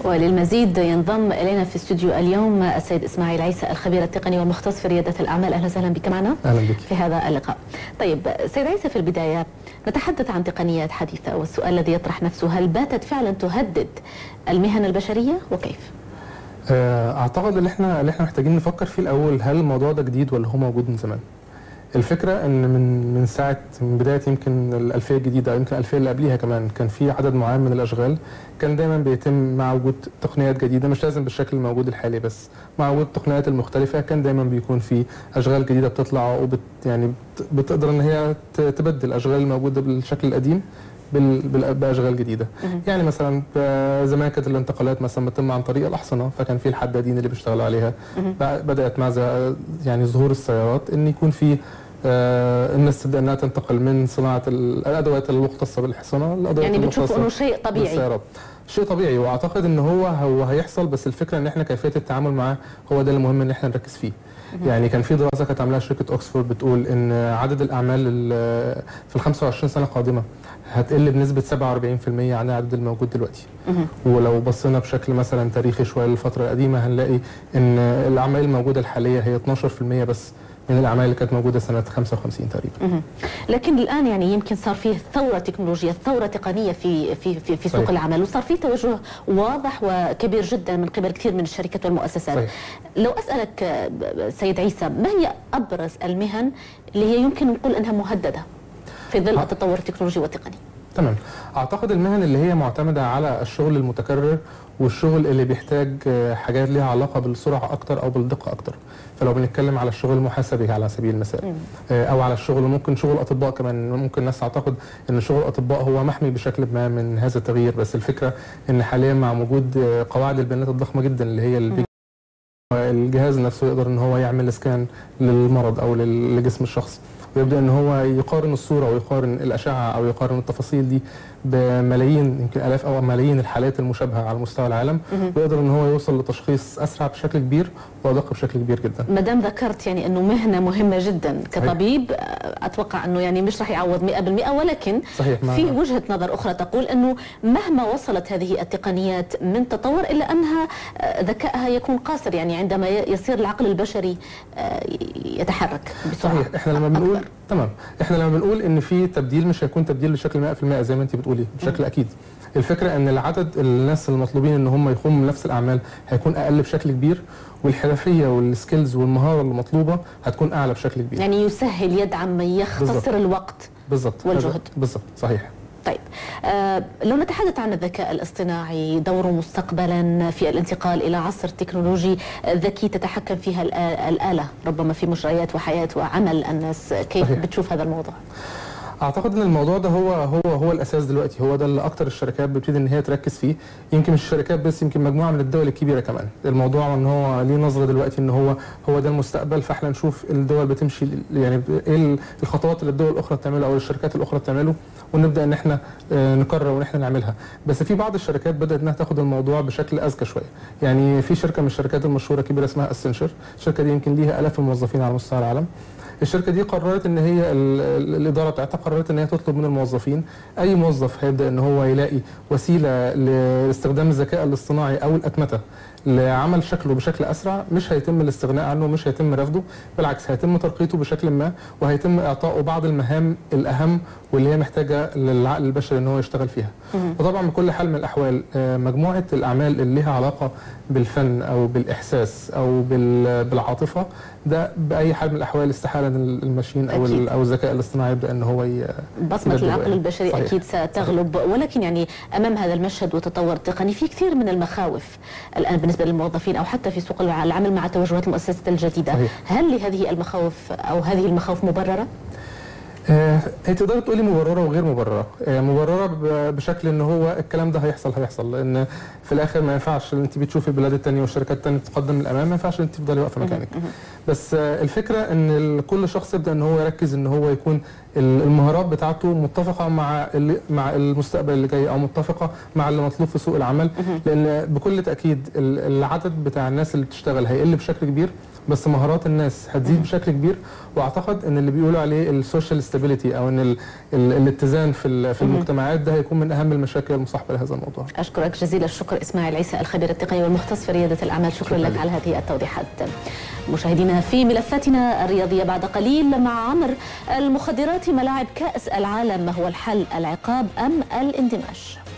وللمزيد ينضم الينا في استوديو اليوم السيد اسماعيل عيسى الخبير التقني والمختص في رياده الاعمال اهلا وسهلا بك معنا اهلا بك في هذا اللقاء. طيب سيد عيسى في البدايه نتحدث عن تقنيات حديثه والسؤال الذي يطرح نفسه هل باتت فعلا تهدد المهن البشريه وكيف؟ اعتقد اللي احنا اللي احنا محتاجين نفكر فيه الاول هل الموضوع ده جديد ولا هو موجود من زمان؟ الفكره ان من من ساعه من بدايه يمكن الالفيه الجديده او يمكن الالفيه اللي قبليها كمان كان في عدد معين من الاشغال كان دايما بيتم مع وجود تقنيات جديده مش لازم بالشكل الموجود الحالي بس مع وجود التقنيات المختلفه كان دايما بيكون في اشغال جديده بتطلع وبت يعني بتقدر ان هي تبدل الاشغال الموجوده بالشكل القديم باشغال جديده مهم. يعني مثلا زمان كانت الانتقالات مثلا بتتم عن طريق الاحصنه فكان في الحدادين اللي بيشتغلوا عليها مهم. بدات مع ز- يعني ظهور السيارات ان يكون في آه، الناس تبدا انها تنتقل من صناعه ال- الادوات المختصه بالحصنه للادوات يعني بتشوف المختصه انه شيء طبيعي بالسيارات شيء طبيعي واعتقد ان هو هو هيحصل بس الفكره ان احنا كيفيه التعامل معاه هو ده المهم ان احنا نركز فيه يعني كان في دراسه كانت عاملاها شركه اوكسفورد بتقول ان عدد الاعمال ال- في ال 25 سنه القادمه هتقل بنسبه 47% عن العدد الموجود دلوقتي مهم. ولو بصينا بشكل مثلا تاريخي شويه للفتره القديمه هنلاقي ان الاعمال الموجوده الحاليه هي 12% بس من الاعمال اللي كانت موجوده سنه 55 تقريبا مهم. لكن الان يعني يمكن صار فيه ثوره تكنولوجيه ثوره تقنيه في في في, في سوق صحيح. العمل العمل وصار في توجه واضح وكبير جدا من قبل كثير من الشركات والمؤسسات صحيح. لو اسالك آه، ب- سيد عيسى ما هي ابرز المهن اللي هي يمكن نقول انها مهدده في ظل ها. التطور التكنولوجي والتقني تمام اعتقد المهن اللي هي معتمده على الشغل المتكرر والشغل اللي بيحتاج آه، حاجات ليها علاقه بالسرعه اكتر او بالدقه اكتر فلو بنتكلم على الشغل المحاسبي على سبيل المثال مم. آه، او على الشغل ممكن شغل الاطباء كمان ممكن الناس تعتقد ان شغل الاطباء هو محمي بشكل ما من هذا التغيير بس الفكره ان حاليا مع وجود آه، قواعد البيانات الضخمه جدا اللي هي البيج الجهاز نفسه يقدر ان هو يعمل سكان للمرض او لل- لجسم الشخص ويبدا ان هو يقارن الصوره ويقارن الاشعه او يقارن التفاصيل دي بملايين يمكن الاف او ملايين الحالات المشابهه على مستوى العالم مهم. ويقدر ان هو يوصل لتشخيص اسرع بشكل كبير وادق بشكل كبير جدا ما دام ذكرت يعني انه مهنه مهمه جدا كطبيب آه، اتوقع انه يعني مش راح يعوض 100% ولكن صحيح مع في وجهة نظر أخرى تقول أنه مهما وصلت هذه التقنيات من تطور إلا أنها آه، ذكائها يكون قاصر يعني عندما ي- يصير العقل البشري آه، يتحرك بسرعة صحيح احنا لما بنقول أكبر. تمام احنا لما بنقول ان في تبديل مش هيكون تبديل بشكل 100% زي ما انت بتقولي بشكل اكيد الفكره ان العدد الناس المطلوبين ان هم يقوموا بنفس الاعمال هيكون اقل بشكل كبير والحرفيه والسكيلز والمهاره المطلوبه هتكون اعلى بشكل كبير يعني يسهل يدعم يختصر بالضبط. الوقت بالظبط والجهد. هذا- بالظبط صحيح طيب آه لو نتحدث عن الذكاء الاصطناعي دوره مستقبلا في الانتقال إلى عصر تكنولوجي آه، ذكي تتحكم فيها الآ- الآلة ربما في مجريات وحياة وعمل الناس كيف صحيح. بتشوف هذا الموضوع اعتقد ان الموضوع ده هو هو هو الاساس دلوقتي هو ده اللي اكتر الشركات بتبتدي ان هي تركز فيه يمكن مش الشركات بس يمكن مجموعه من الدول الكبيره كمان الموضوع ان هو ليه نظره دلوقتي ان هو هو ده المستقبل فاحنا نشوف الدول بتمشي يعني ايه الخطوات اللي الدول الاخرى بتعملها او الشركات الاخرى بتعمله ونبدا ان احنا آه، نقرر وان احنا نعملها بس في بعض الشركات بدات انها تاخد الموضوع بشكل اذكى شويه يعني في شركه من الشركات المشهوره كبيره اسمها اسنشر الشركه دي يمكن ليها الاف الموظفين على مستوى العالم الشركه دي قررت ان هي ال- ال- الاداره بتاعتها قررت ان هي تطلب من الموظفين اي موظف هيبدا ان هو يلاقي وسيله لاستخدام الذكاء الاصطناعي او الاتمته لعمل شكله بشكل اسرع مش هيتم الاستغناء عنه مش هيتم رفضه بالعكس هيتم ترقيته بشكل ما وهيتم اعطائه بعض المهام الاهم واللي هي محتاجه للعقل البشري ان هو يشتغل فيها مهم. وطبعا بكل حال من الاحوال آه، مجموعه الاعمال اللي لها علاقه بالفن او بالاحساس او بال- بالعاطفه ده باي حال من الاحوال استحاله إن الماشين او أكيد. ال- او الذكاء الاصطناعي يبدا ان هو ي- بصمة يبدو العقل يعني. البشري صحيح. أكيد ستغلب ولكن يعني أمام هذا المشهد والتطور التقني في كثير من المخاوف الآن بالنسبة للموظفين أو حتى في سوق الع- العمل مع توجهات المؤسسات الجديدة صحيح. هل لهذه المخاوف أو هذه المخاوف مبررة؟ آه، هي تقدر تقولي مبرره وغير مبرره آه، مبرره ب- بشكل ان هو الكلام ده هيحصل هيحصل لان في الاخر ما ينفعش ان انت بتشوفي البلاد التانية والشركات التانية تتقدم للامام ما ينفعش ان انت تفضلي واقفه مكانك بس آه، الفكره ان ال- كل شخص يبدا ان هو يركز ان هو يكون ال- المهارات بتاعته متفقه مع ال- مع المستقبل اللي جاي او متفقه مع اللي مطلوب في سوق العمل لان بكل تاكيد ال- العدد بتاع الناس اللي بتشتغل هيقل بشكل كبير بس مهارات الناس هتزيد بشكل كبير واعتقد ان اللي بيقولوا عليه السوشيال ستابيليتي او ان ال ال الاتزان في ال- في المجتمعات ده هيكون من اهم المشاكل المصاحبه لهذا الموضوع أشكرك جزيل الشكر إسماعيل عيسى الخبير التقني والمختص في ريادة الأعمال شكرا شكراً لك لك. على هذه التوضيحات مشاهدينا في ملفاتنا الرياضية بعد قليل مع عمر المخدرات ملاعب كأس العالم ما هو الحل العقاب أم الاندماج